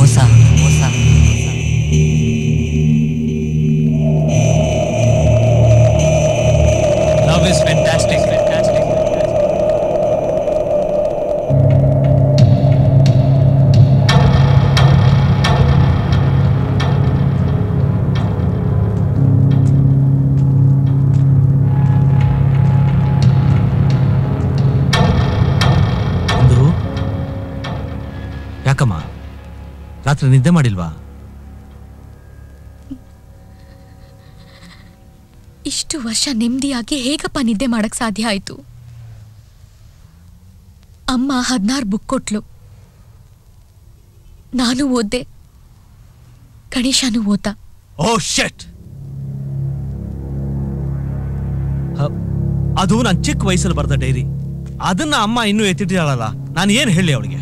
ಮೋಸ ಮೋಸ Love is fantastic. Fantastic. ಒಂದು ಯಾಕಮ್ಮ ರಾತ್ರಿ ನಿದ್ದೆ ಮಾಡಿಲ್ವಾ ಇಷ್ಟು ವರ್ಷ ನೆಮ್ಮದಿಯಾಗಿ ಹೇಗಪ್ಪ ನಿದ್ದೆ ಮಾಡಕ್ ಸಾಧ್ಯ ಆಯ್ತು ಅಮ್ಮ ಹದಿನಾರು ಬುಕ್ ಕೊಟ್ಲು ನಾನು ಓದ್ದೆ ಗಣೇಶನು ಓದ್ದ ಓ ಶೆಟ್ ಅದು ನಾನು ಚಿಕ್ಕ ವಯಸ್ಸಲ್ಲಿ ಬರ್ದ ಡೈರಿ ಅದನ್ನ ಅಮ್ಮ ಇನ್ನೂ ಎತ್ತಿಟ್ಟಿದ್ದಾಳಲ್ಲ ನಾನು ಏನು ಹೇಳಿ ಅವಳಿಗೆ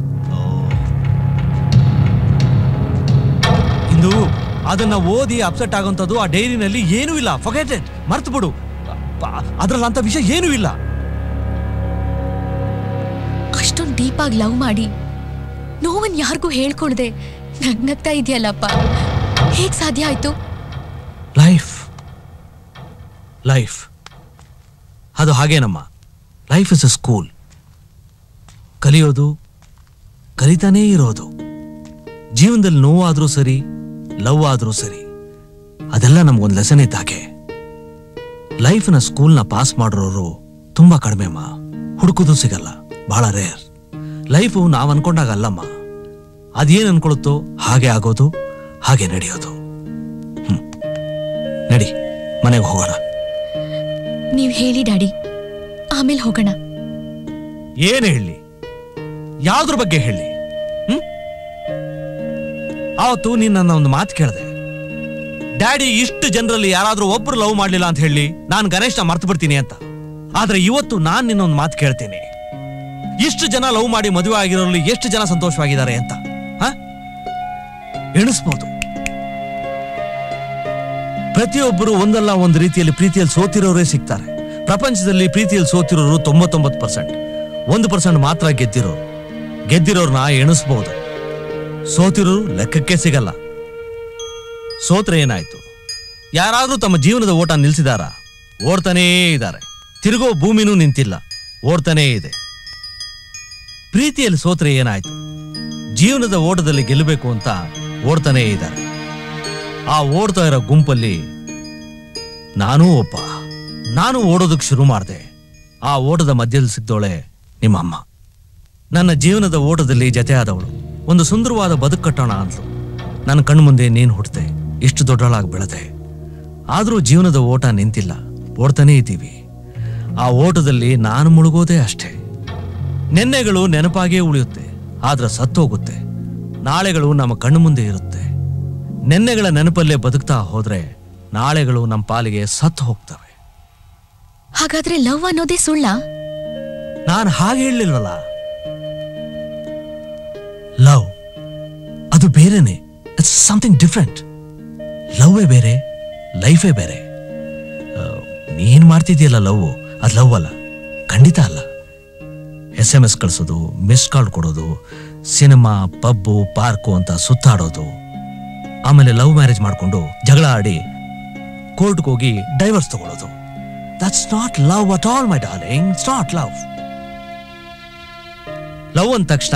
ಇಂದು ಅದನ್ನ ಓದಿ ಅಪ್ಸೆಟ್ ಆಗೋಂಥದ್ದು ಆ ಡೈರಿನಲ್ಲಿ ಏನೂ ಇಲ್ಲ ಫೊಗೆಟೆಡ್ ಮರ್ತು ಬಿಡು ಅದ್ರಲ್ಲಿ ಅಂತ ವಿಷಯ ಏನೂ ಇಲ್ಲ ಅಷ್ಟೊಂದು ಡೀಪಾಗಿ ಲವ್ ಮಾಡಿ ನೋವನ್ ಯಾರಿಗೂ ಹೇಳ್ಕೊಳ್ದೆ ನಗ್ನಗ್ತಾ ಇದೆಯಲ್ಲಪ್ಪ ಹೇಗ್ ಸಾಧ್ಯ ಆಯ್ತು ಲೈಫ್ ಲೈಫ್ ಅದು ಹಾಗೇನಮ್ಮ ಲೈಫ್ ಇಸ್ ಅ ಸ್ಕೂಲ್ ಕಲಿಯೋದು ಕಲಿತಾನೇ ಇರೋದು ಜೀವನದಲ್ಲಿ ನೋವಾದ್ರೂ ಸರಿ ಲವ್ ಆದ್ರೂ ಸರಿ ಅದೆಲ್ಲ ನಮ್ಗೊಂದು ಲೆಸನ್ ಇದ್ದಾಗೆ ಲೈಫ್ನ ಸ್ಕೂಲ್ನ ಪಾಸ್ ಮಾಡೋರು ತುಂಬಾ ಕಡಿಮೆ ಅಮ್ಮ ಹುಡುಕೋದು ಸಿಗಲ್ಲ ಬಹಳ ರೇರ್ ಲೈಫು ನಾವ್ ಅನ್ಕೊಂಡಾಗ ಅಲ್ಲಮ್ಮ ಅದೇನ್ ಅನ್ಕೊಳುತ್ತೋ ಹಾಗೆ ಆಗೋದು ಹಾಗೆ ನಡೆಯೋದು ಹ್ಮ್ ನಡಿ ಮನೆಗೆ ಹೋಗೋಣ ನೀವ್ ಹೇಳಿ ಡ್ಯಾಡಿ ಆಮೇಲೆ ಹೋಗೋಣ ಏನ್ ಹೇಳಿ ಯಾವ್ದ್ರ ಬಗ್ಗೆ ಹೇಳಿ ಹ್ಮ್ ಆವತ್ತು ನೀನ್ ನನ್ನ ಒಂದು ಮಾತು ಕೇಳಿದೆ ಡ್ಯಾಡಿ ಇಷ್ಟು ಜನರಲ್ಲಿ ಯಾರಾದ್ರೂ ಒಬ್ರು ಲವ್ ಮಾಡ್ಲಿಲ್ಲ ಅಂತ ಹೇಳಿ ನಾನು ಗಣೇಶ್ನ ಮರ್ತು ಬಿಡ್ತೀನಿ ಅಂತ ಆದ್ರೆ ಇವತ್ತು ನಾನ್ ನಿನ್ನೊಂದು ಮಾತು ಕೇಳ್ತೀನಿ ಇಷ್ಟು ಜನ ಲವ್ ಮಾಡಿ ಮದುವೆ ಆಗಿರೋರಲ್ಲಿ ಎಷ್ಟು ಜನ ಸಂತೋಷವಾಗಿದ್ದಾರೆ ಅಂತ ಹ ಎಣಿಸ್ಬೋದು ಪ್ರತಿಯೊಬ್ಬರು ಒಂದಲ್ಲ ಒಂದು ರೀತಿಯಲ್ಲಿ ಪ್ರೀತಿಯಲ್ಲಿ ಸೋತಿರೋರೇ ಸಿಗ್ತಾರೆ ಪ್ರಪಂಚದಲ್ಲಿ ಪ್ರೀತಿಯಲ್ಲಿ ಸೋತಿರೋರು ತೊಂಬತ್ತೊಂಬತ್ತು ಪರ್ಸೆಂಟ್ ಒಂದು ಪರ್ಸೆಂಟ್ ಮಾತ್ರ ಗೆದ್ದಿರೋರು ಗೆದ್ದಿರೋರ್ನ ಎಣಿಸ್ಬಹುದು ಸೋತಿರೋರು ಲೆಕ್ಕಕ್ಕೆ ಸಿಗಲ್ಲ ಸೋತ್ರೆ ಏನಾಯ್ತು ಯಾರಾದ್ರೂ ತಮ್ಮ ಜೀವನದ ಓಟ ನಿಲ್ಸಿದಾರ ಓಡ್ತಾನೇ ಇದ್ದಾರೆ ತಿರುಗೋ ಭೂಮಿನೂ ನಿಂತಿಲ್ಲ ಓಡ್ತಾನೇ ಇದೆ ಪ್ರೀತಿಯಲ್ಲಿ ಸೋತ್ರೆ ಏನಾಯ್ತು ಜೀವನದ ಓಟದಲ್ಲಿ ಗೆಲ್ಲಬೇಕು ಅಂತ ಓಡ್ತಾನೇ ಇದ್ದಾರೆ ಆ ಓಡ್ತಾ ಇರೋ ಗುಂಪಲ್ಲಿ ನಾನೂ ಒಬ್ಬ ನಾನು ಓಡೋದಕ್ಕೆ ಶುರು ಮಾಡಿದೆ ಆ ಓಟದ ಮಧ್ಯದಲ್ಲಿ ಸಿದ್ದೋಳೆ ನಿಮ್ಮ ಅಮ್ಮ ನನ್ನ ಜೀವನದ ಓಟದಲ್ಲಿ ಜತೆ ಆದವಳು ಒಂದು ಸುಂದರವಾದ ಬದುಕು ಕಟ್ಟೋಣ ಅಂದ್ಲು ನನ್ನ ಕಣ್ಣು ಮುಂದೆ ನೀನು ಹುಟ್ಟದೆ ಇಷ್ಟು ದೊಡ್ಡಳಾಗಿ ಬೆಳೆದೆ ಆದರೂ ಜೀವನದ ಓಟ ನಿಂತಿಲ್ಲ ಓಡ್ತಾನೇ ಇದ್ದೀವಿ ಆ ಓಟದಲ್ಲಿ ನಾನು ಮುಳುಗೋದೇ ಅಷ್ಟೇ ನೆನ್ನೆಗಳು ನೆನಪಾಗೇ ಉಳಿಯುತ್ತೆ ಆದ್ರೆ ಸತ್ತೋಗುತ್ತೆ ನಾಳೆಗಳು ನಮ್ಮ ಕಣ್ಣು ಮುಂದೆ ಇರುತ್ತೆ ನೆನ್ನೆಗಳ ನೆನಪಲ್ಲೇ ಬದುಕ್ತಾ ಹೋದ್ರೆ ನಾಳೆಗಳು ನಮ್ಮ ಪಾಲಿಗೆ ಸತ್ತು ಹೋಗ್ತವೆ ಹಾಗಾದ್ರೆ ಲವ್ ಅನ್ನೋದೇ ಸುಳ್ಳ ನಾನು ಹಾಗೆ ಹೇಳಲಿಲ್ವಲ್ಲ ಲವ್ ಅದು ಬೇರೆನೆ ಇಟ್ಸ್ ಸಮಥಿಂಗ್ ಡಿಫ್ರೆಂಟ್ ಲವ್ವೇ ಬೇರೆ ಲೈಫೇ ಬೇರೆ ಆ, ನೀನ್ ಮಾಡ್ತಿದ್ಯಲ್ಲ ಲವ್ ಅದು ಲವ್ ಅಲ್ಲ ಖಂಡಿತ ಅಲ್ಲ ಎಸ್ ಎಮ್ ಎಸ್ ಕಳಿಸೋದು ಮಿಸ್ ಕಾಲ್ ಕೊಡೋದು ಸಿನಿಮಾ ಪಬ್ಬು ಪಾರ್ಕು ಅಂತ ಸುತ್ತಾಡೋದು ಆಮೇಲೆ ಲವ್ ಮ್ಯಾರೇಜ್ ಮಾಡ್ಕೊಂಡು ಜಗಳ ಆಡಿ ಕೋರ್ಟ್ಗೆ ಹೋಗಿ ಡೈವರ್ಸ್ ತಗೊಳ್ಳೋದು that's not love at all my darling it's not love love ಅಂದ ತಕ್ಷಣ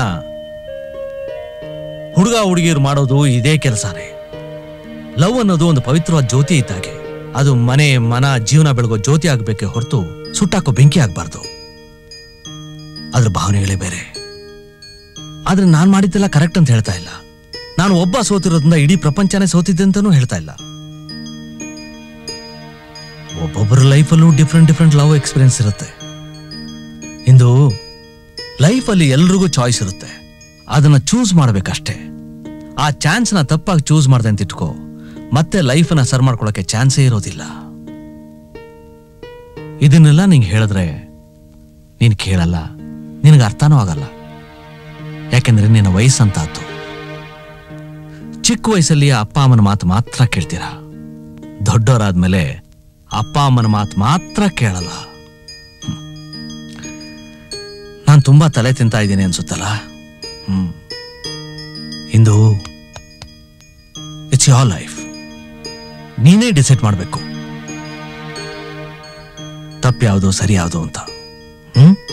ಹುಡುಗ ಹುಡುಗಿರು ಮಾಡೋದು ಇದೇ ಕೆಲಸನೇ ಲವ್ ಅನ್ನೋದು ಒಂದು ಪವಿತ್ರವಾದ ಜ್ಯೋತಿ ಇದ್ದಾಗೆ ಅದು ಮನೆ ಮನ ಜೀವನ ಬೆಳಗೋ ಜ್ಯೋತಿ ಆಗ್ಬೇಕೆ ಹೊರತು ಸುಟ್ಟಾಕೋ ಬೆಂಕಿ ಆಗ್ಬಾರ್ದು ಅದ್ರ ಭಾವನೆಗಳೇ ಬೇರೆ ಆದ್ರೆ ನಾನ್ ಮಾಡಿದ್ದೆಲ್ಲ ಕರೆಕ್ಟ್ ಅಂತ ಹೇಳ್ತಾ ಇಲ್ಲ ನಾನು ಒಬ್ಬ ಸೋತಿರೋದ್ರಿಂದ ಇಡೀ ಪ್ರಪಂಚನೇ ಸೋತಿದ್ದೆ ಅಂತಾನೂ ಹೇಳ್ತಾ ಇಲ್ಲ ಒಬ್ಬೊಬ್ಬರ ಲೈಫಲ್ಲೂ ಡಿಫ್ರೆಂಟ್ ಡಿಫ್ರೆಂಟ್ ಲವ್ ಎಕ್ಸ್ಪೀರಿಯನ್ಸ್ ಇರುತ್ತೆ ಇಂದು ಲೈಫಲ್ಲಿ ಎಲ್ರಿಗೂ ಚಾಯ್ಸ್ ಇರುತ್ತೆ ಅದನ್ನ ಚೂಸ್ ಮಾಡ್ಬೇಕಷ್ಟೇ ಆ ಚಾನ್ಸ್ನ ತಪ್ಪಾಗಿ ಚೂಸ್ ಮಾಡ್ದೆ ಅಂತ ಇಟ್ಕೋ ಮತ್ತೆ ಲೈಫನ್ನ ಸರ್ ಮಾಡ್ಕೊಳಕ್ಕೆ ಚಾನ್ಸೇ ಇರೋದಿಲ್ಲ ಇದನ್ನೆಲ್ಲ ನಿಂಗೆ ಹೇಳಿದ್ರೆ ನೀನ್ ಕೇಳಲ್ಲ ನಿನಗೆ ಅರ್ಥನೂ ಆಗಲ್ಲ ಯಾಕೆಂದ್ರೆ ನಿನ್ನ ವಯಸ್ಸಂತಾತು ಚಿಕ್ಕ ವಯಸ್ಸಲ್ಲಿ ಅಪ್ಪ ಅಮ್ಮನ ಮಾತು ಮಾತ್ರ ಕೇಳ್ತೀರಾ ದೊಡ್ಡವರಾದ್ಮೇಲೆ ಅಪ್ಪ ಅಮ್ಮನ ಮಾತು ಮಾತ್ರ ಕೇಳಲ್ಲ ನಾನು ತುಂಬಾ ತಲೆ ತಿಂತಾ ಇದ್ದೀನಿ ಅನ್ಸುತ್ತಲ್ಲ hmm Indu it's your life ನೀನೇ ಡಿಸೈಡ್ ಮಾಡಬೇಕು ತಪ್ಪು ಯಾವುದು ಸರಿ ಯಾವುದು ಅಂತ ಹ್ಮ್